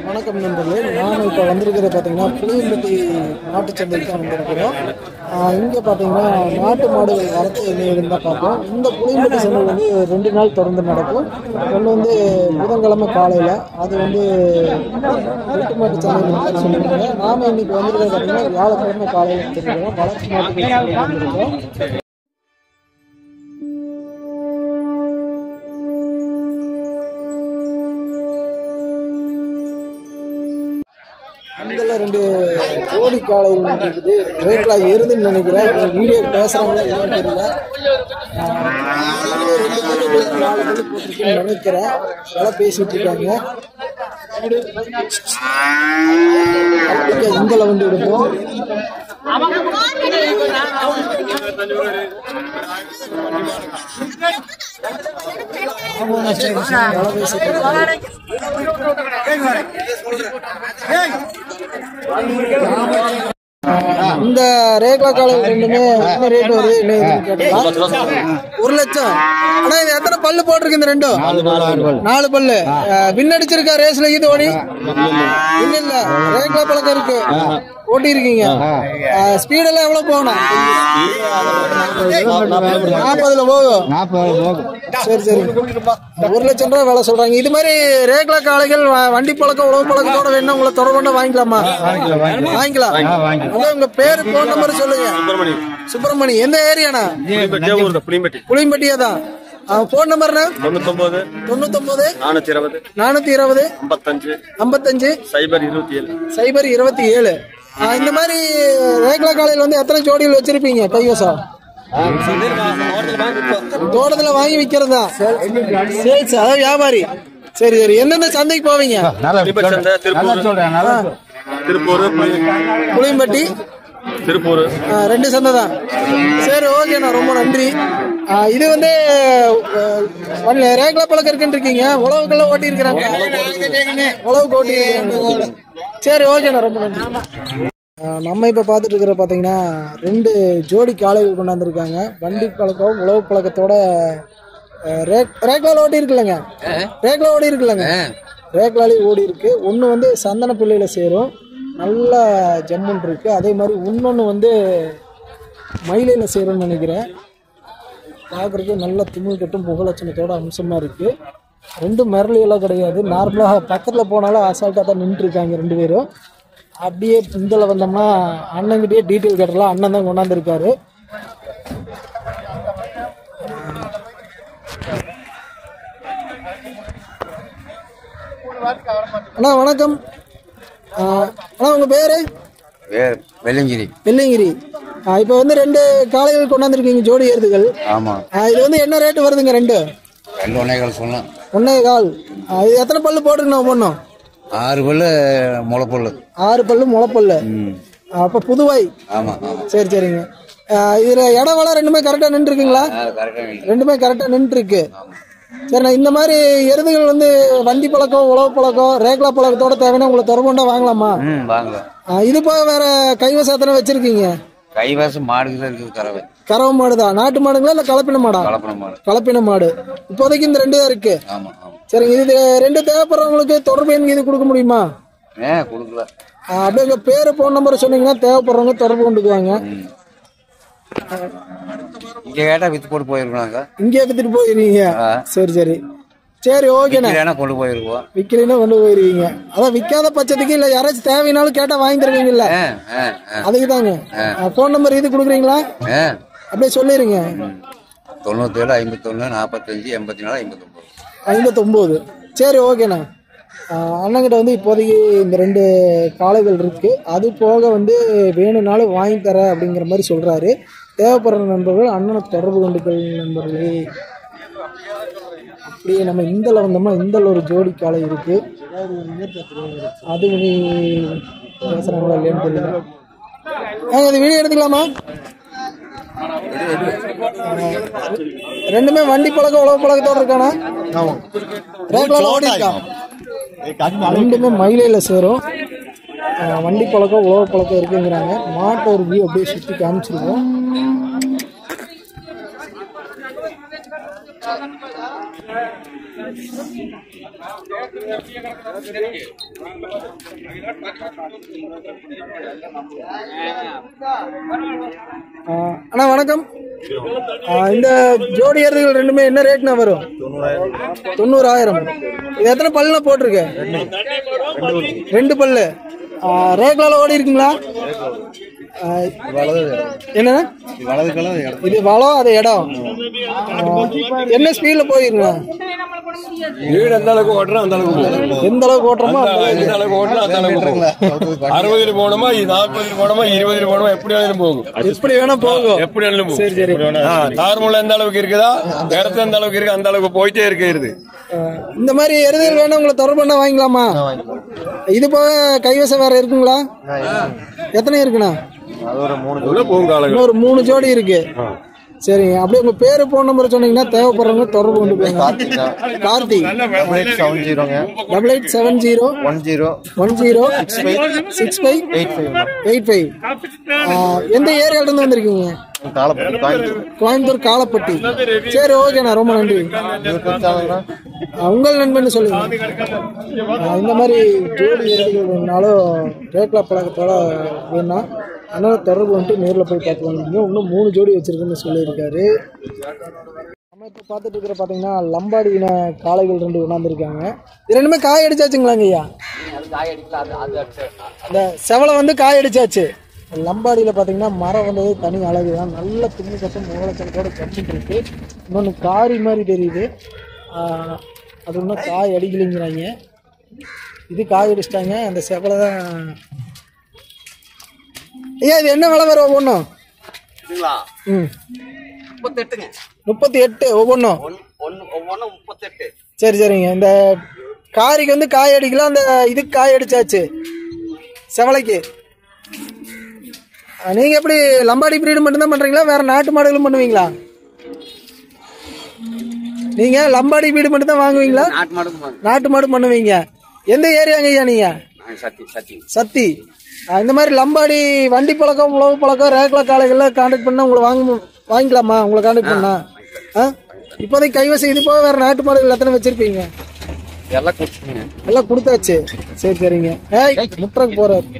வணக்கம் நண்பர்களே நான் இப்போ வந்திருக்கிறது பார்த்தீங்கன்னா புளியம்பட்டி மாட்டுச் சந்தைக்கு தான் வந்திருக்கிறோம் இங்கே பார்த்தீங்கன்னா நாட்டு மாடுகள் வரத்து என்ன இருந்தால் பார்ப்போம் இந்த புளியம்பட்டி சந்தை வந்து ரெண்டு நாள் தொடர்ந்து நடக்கும் ஒன்று வந்து புதன்கிழமை காலையில் அது வந்து வெட்டு மாட்டு சந்தை சொல்லியிருக்காங்க நாம இன்னைக்கு வந்திருக்கிறது பார்த்தீங்கன்னா வியாழக்கிழமை காலையில் வந்திருக்கிறோம் வளர்ச்சி மாட்டுக்கு சந்தைக்கு வந்திருக்கோம் இதில் ரெண்டு ஜோடி காலையில் இருக்குது ரேட்டில் எருதுன்னு நினைக்கிறேன் இந்த வீடியோ பேசுகிறாங்களா என்னன்னு தெரியல ஆஹ் இதுல ரெண்டு பேரும் ஒரு நாலு மணி போட்டிருக்குன்னு நினைக்கிறேன் விலை பேசிட்டு இருக்காங்க அப்படியே இந்தல வந்து எடுப்போம் விலை பேசிட்டு இருக்காங்க இந்த ரேக்லா காலையில் ரெண்டுமே என்ன ரேட் வருது என்ன இதுன்னு கேட்டா ஒரு லட்சம் ஆனா இது எத்தனை பல்லு போட்டிருக்கு இந்த ரெண்டும் நாலு பல்லு வின் அடிச்சிருக்கா ரேஸ்ல இது ஓடி இல்ல இல்ல ரேக்லா பழக்கம் இருக்கு ஓட்டி இருக்கீங்க ஸ்பீட் எல்லாம் எவ்வளவு போகணும் நாற்பதுல போகும் சரி சரி ஒரு லட்சம் ரூபாய் வேலை சொல்றாங்க இது மாதிரி ரேக்லா காளைகள் வ- வண்டி பழக்கம் உழவு பழக்கத்தோட வேணும் உங்களை தொடர்பு கொண்டு வாங்கிக்கலாமா வாங்கிக்கலாம் அதான் உங்க பேரு போன் நம்பர் சொல்லுங்க சுப்பிரமணி எந்த ஏரியாண்ணா புளியம்பட்டி புளியம்பட்டியா தான் போன் நம்பர்னா தொண்ணூத்தொன்பது தொண்ணூத்தொன்பது நானூத்தி இருபது நானூத்தி இருபது ஐம்பத்தஞ்சு ஐம்பத்தஞ்சு சைபர் இருபத்தி ஏழு சைபர் இருபத்தி ஏழு இந்த மாதிரி ரேக்லா காலையில் வந்து எத்தனை ஜோடிகள் வச்சிருப்பீங்க கைவசம் தோட்டத்துல வாங்கி விற்கிறதா சேல்ஸ் அதாவது வியாபாரி சரி சரி எந்தெந்த சந்தைக்கு போவீங்க புளியம்பட்டி சந்தை திருப்பூர் திருப்பூர் புளி- புளியம்பட்டி திருப்பூர் ஆ, ரெண்டு சந்தை தான் சரி ஓகேண்ணா ரொம்ப நன்றி ஆ, இது வந்து ஆ, ரேக்லா பழக்கம் இருக்குன்னு இருக்கீங்க உழவுக்கெல்லாம் ஓட்டி இருக்கிறாங்க உழவுக்கு ஓட்டி இருக்காங்க. சரி ஓகேண்ணா ரொம்ப நன்றி ஆ, நம்ம இப்போ பார்த்துட்டு இருக்கிற பார்த்தீங்கன்னா ரெண்டு ஜோடி காளைகள் கொண்டாந்துருக்காங்க வண்டி பழக்கம் உழவு பழக்கத்தோட ஆ, ரேக் ரேக்லால ஓட்டி இருக்குல்லங்க ரேக்லா ஓடி இருக்குல்லங்க ரேக்லாலே ஓடி இருக்கு ஒன்று வந்து சந்தன பிள்ளையில சேரும் நல்ல ஜம்முன் இருக்கு அதே மாதிரி இன்னொன்று வந்து மயிலையில் சேரும்னு நினைக்கிறேன் பார்க்குறதுக்கு நல்ல திமிழ் கட்டும் புகலட்சணத்தோட அம்சமாக இருக்குது ரெண்டும் மிரளியெல்லாம் கிடையாது நார்மலாக பக்கத்தில் போனாலும் அசால்ட்டாக தான் நின்றுருக்காங்க ரெண்டு பேரும் அப்படியே இதில் வந்தோம்னா அண்ணன்கிட்டயே டீட்டெயில் கேட்டலாம் அண்ணன் தான் கொண்டாந்துருக்காரு அண்ணா வணக்கம் ஆ, அண்ணா உங்கள் பேர் வேர் வெள்ளங்கிரி வெள்ளிங்கிரி இப்போ வந்து ரெண்டு காளைகள் கொண்டாந்துருக்கீங்க ஜோடி ஏறுதுகள் ஆமாம் ஆ, இது வந்து என்ன ரேட்டு வருதுங்க ரெண்டு ரெண்டு ஒன்னேகால் சொன்னோம் ஒன்னே கால் ஆ, இது எத்தனை பல்லு போட்டுருக்கணும் ஒவ்வொன்றும் ஆறு பல்லு முளைப்பல்லு ஆறு பல்லு முளைப்பல்லு ம் அப்போ புதுவாய் ஆமாம் ஆமாம் சரி சரிங்க ஆ, இதுல இடம் வளம் ரெண்டுமே கரெக்டாக நின்றுருக்குங்களா கரெக்டாக ரெண்டுமே கரெக்டாக நின்றுருக்கு சரிண்ணா இந்த மாதிரி எருதுகள் வந்து வண்டி பழக்கம் உழவு பழக்கம் ரேக்லா பழக்கத்தோட தேவைன்னா உங்களை தொடர்புண்டா வாங்கலாமா ம் வாங்கலாம் ஆ, இது போக வேற கைவசத்தனை வச்சிருக்கீங்க கைவாசம் மாடுக்கு தான் இருக்குது கறவை கறவை மாடு தான் நாட்டு மாடுங்களா இல்லை கலப்பின மாடா கலப்பணம் மாடு கலப்பின மாடு இப்போதைக்கு இந்த ரெண்டு தான் இருக்கு ஆமாம் ஆமாம் சரிங்க இது ரெண்டு தேவைப்படுறவங்களுக்கு தொடர்பு எண் இது கொடுக்க முடியுமா ஏ கொடுக்கல ஆ, அப்படியே உங்க பேரு போன் நம்பர் சொன்னீங்கன்னா தேவைப்படுறவங்க தொடர்பு கொண்டுக்குவாங்க ம் இங்கே கேட்டால் வித்து போட்டு போயிருக்கலாங்க இங்கே எடுத்துட்டு போயிருவீங்க ஆ. சரி சரி சரி ஓகேண்ணா இல்லைன்னா கொண்டு போயிருவோம் விற்கலைன்னா கொண்டு போயிருவீங்க அதான் விற்காத பட்சத்துக்கு இல்லை யாராச்சும் தேவைனாலும் கேட்டால் வாங்கி தருவீங்கல்ல ஆ ஆ ஆ அதுக்கு தாங்க ஃபோன் நம்பர் இது கொடுக்குறீங்களா ஆ அப்படியே சொல்லிடுங்க தொண்ணூத்தேழு ஐம்பத்தொன்று நாற்பத்தஞ்சு எண்பத்தி நாலு ஐம்பத்தொம்பது ஐம்பத்தொம்போது சரி ஓகேண்ணா ஆஹ் அண்ணன்கிட்ட வந்து இப்போதைக்கு இந்த ரெண்டு காளைகள் இருக்கு அது போக வந்து வேணும்னாலும் வாங்கி தரேன் அப்படிங்கிற மாதிரி சொல்றாரு தேவைப்படுற நண்பர்கள் அண்ணனை தொடர்பு கொண்டுக்கள் நண்பர்களே அப்படியே நம்ம இந்தல வந்தோம்னா இந்தல ஒரு ஜோடி காளை இருக்கு அது நீ பேசுறாங்களா இல்லையான்னு தெரியல ஏங்க, இது வீடியோ எடுத்துக்கலாமா ரெண்டுமே வண்டி பழக்கம் உழவு பழக்கத்தோட இருக்கானா ரேக்லால ஓடி இருக்கா ரெண்டுமே மயிலையில சேரும் அஹ் வண்டி பழக்கம் உழவு பழக்கம் இருக்குங்கிறாங்க மாட்டை ஒரு வியூ அப்படியே சுற்றி காமிச்சிருக்கோம் ஆ, அண்ணா வணக்கம் ஆ, இந்த ஜோடி எருதுகள் ரெண்டுமே என்ன ரேட்னா வரும் தொண்ணூறாயிரம் இது எத்தனை பல்லுல போட்டிருக்கு ரெண்டு பல்லு ஆ, ரேக்லால ஓடி இருக்குங்களா ஆ, என்ன இது வளம் அது இடம் ஆ, என்ன ஸ்பீட்ல போயிருங்க வீடு எந்த அளவுக்கு ஓட்டுறோம் அந்த அளவுக்கு போகும். எந்த அளவுக்கு ஓட்டுறோமோ அந்த அளவுக்கு. எந்த அளவுக்கு ஓட்டுறோம் அந்த அளவுக்கு போகும். அறுபதுல போனோமா நாற்பதுல போனோமா இருபதுல போனோமா எப்படி வேணாலும் போகும் எப்படி வேணா போகும் எப்படி வேணாலும் சரி சரி போகும் ஆ, தார்மூலம் எந்த அளவுக்கு இருக்குதா இடத்து எந்த அளவுக்கு இருக்கு அந்த அளவுக்கு போயிட்டே இருக்கிறது ஆ, இந்த மாதிரி எருதுகள் வேணும் உங்களை தொடர்பு பண்ண வாங்கிக்கலாமா இது போக கைவசம் வேற இருக்குங்களா எத்தனை இருக்குண்ணா உள்ள போகும் காலங்கள் இன்னொரு மூணு ஜோடி இருக்கு சரிங்க அப்படியே உங்க பேரு போன் நம்பர் சொன்னீங்கன்னா தேவைப்படுறவங்க தொடர்பு கொண்டு போங்க கார்த்திக் செவன் ஜீரோங்க double eight seven zero one zero one zero six five eight five eight five எந்த ஏரியால இருந்து வந்திருக்கீங்க காலப்பட்டி கோயம்புத்தூர் கோயம்புத்தூர் காலப்பட்டி சரி ஓகேண்ணா ரொம்ப நன்றி யூடியூப் சேனல்னா ஆ, உங்கள் நண்பன் சொல்லுங்க ஆ, இந்த மாதிரி ஜோடி எருதுகள் வேணுனாலும் ரேக்லா பழக்கத்தோட வேணும்னா அதனால தொடர்பு வந்துட்டு நேரில் போய் பார்த்து வாங்கிங்க இன்னும் மூணு ஜோடி வச்சிருக்குன்னு சொல்லியிருக்காரு நம்ம இப்போ பார்த்துட்டு இருக்கிற பார்த்தீங்கன்னா லம்பாடி இன காளைகள் ரெண்டு கொண்டாந்துருக்காங்க இது ரெண்டுமே காய் அடிச்சாச்சுங்களாங்க ஐயா இந்த செவலை வந்து காய் அடிச்சாச்சு லம்பாடியில் பார்த்தீங்கன்னா மரம் வந்தது தனி அழகு தான் நல்ல துணி கட்டம் மூலச்சலத்தோட கட்டிட்டு இருக்கு இன்னொன்று காரி மாதிரி தெரியுது ஆஹ் அது இன்னும் காய் அடிக்கலைங்கிறாங்க இது காய் அடிச்சிட்டாங்க அந்த செவலை தான் ஐயா இது என்ன விலை வரும் ஒவ்வொன்றும் ம் முப்பத்தெட்டுங்க முப்பத்தி எட்டு ஒவ்வொன்றும் ஒன்று ஒவ்வொன்றும் முப்பத்தெட்டு சரி சரிங்க இந்த காரிக்கு வந்து காய் அடிக்கலாம் அந்த இதுக்கு காய் அடிச்சாச்சு செவலைக்கு ஆ, நீங்க எப்படி லம்பாடி பிரீடு மட்டும்தான் பண்றீங்களா வேற நாட்டு மாடுகளும் பண்ணுவீங்களா நீங்க லம்பாடி பிரீடு மட்டும் தான் வாங்குவீங்களா நாட்டு மாடு வாங்க. நாட்டு மாடு பண்ணுவீங்க எந்த ஏரியாங்க ஐயா நீங்க ஆ, சத்தி சத்தி சத்தி ஆ, இந்த மாதிரி லம்பாடி வண்டி பழக்கம் உழவு பழக்கம் ரேக்லா காலைகள்ல கான்டாக்ட் பண்ணா உங்களை வாங்க வாங்கிக்கலாமா உங்களை கான்டாக்ட் பண்ணா ஆ இப்போதைக்கு கைவசம் இது போக வேற நாட்டு மாடுகள் எத்தனை வச்சிருப்பீங்க எல்லாம் கொடுத்துருங்க எல்லாம் கொடுத்தாச்சு சரி சரிங்க ஏய் முட்டருக்கு போறாரு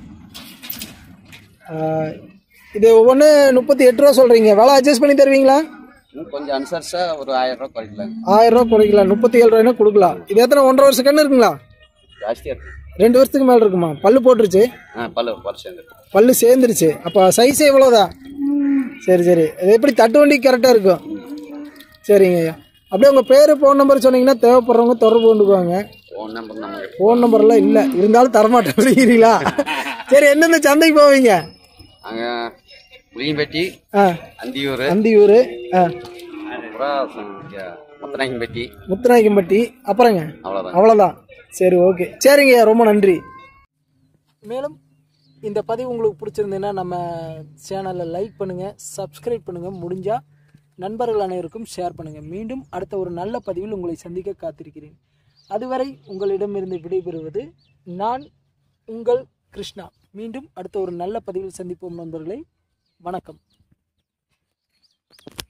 ஆ, இது ஒவ்வொன்று முப்பத்தி எட்டு ரூபா சொல்றீங்க விலை அட்ஜஸ்ட் பண்ணி தருவீங்களா இன்னும் கொஞ்சம் அனுசரிச்சா ஒரு ஆயிரம் ரூபாய் குறைக்கலாம் ஆயிரம் ரூபா குறைக்கலாம் முப்பத்தி ஏழு ரூபாய்னா கொடுக்கலாம் இது எத்தனை ஒன்றரை வருஷம் கண்ணு இருக்குங்களா ஜாஸ்தியா இருக்கு ரெண்டு வருஷத்துக்கு மேல இருக்குமா பல்லு போட்டுருச்சு ஆ பல்லு பல்லு சேர்ந்துருக்கு பல்லு சேர்ந்துருச்சு அப்போ சைஸ் எவ்வளோதான் சரி சரி இது எப்படி தட்டு வண்டி கரெக்டாக இருக்கும் சரிங்க ஐயா அப்படியே உங்கள் பேர் ஃபோன் நம்பர் சொன்னீங்கன்னா தேவைப்படுறவங்க தொடர்பு கொண்டுக்குவாங்க ஃபோன் நம்பர் நமக்கு ஃபோன் நம்பர்லாம் இல்லை இருந்தாலும் தரமாட்டேன் அப்படிங்கிறீங்களா சரி எந்தெந்த சந்தைக்கு போவீங்க அங்கே புளியம்பட்டி ஆ அந்தியூர் அந்தியூர் ஆ அப்புறம் முத்தநாயகம்பட்டி முத்துநாயக்கம்பட்டி அப்புறங்க அவ்வளோதான் அவ்வளோதான் சரி ஓகே சரிங்க ரொம்ப நன்றி மேலும் இந்த பதிவு உங்களுக்கு பிடிச்சிருந்ததுன்னா நம்ம சேனலை லைக் பண்ணுங்கள் சப்ஸ்கிரைப் பண்ணுங்கள் முடிஞ்சால் நண்பர்கள் அனைவருக்கும் ஷேர் பண்ணுங்கள் மீண்டும் அடுத்த ஒரு நல்ல பதிவில் உங்களை சந்திக்க காத்திருக்கிறேன் அதுவரை உங்களிடமிருந்து விடைபெறுவது நான் உங்கள் கிருஷ்ணா மீண்டும் அடுத்த ஒரு நல்ல பதிவில் சந்திப்போம் நண்பர்களே வணக்கம்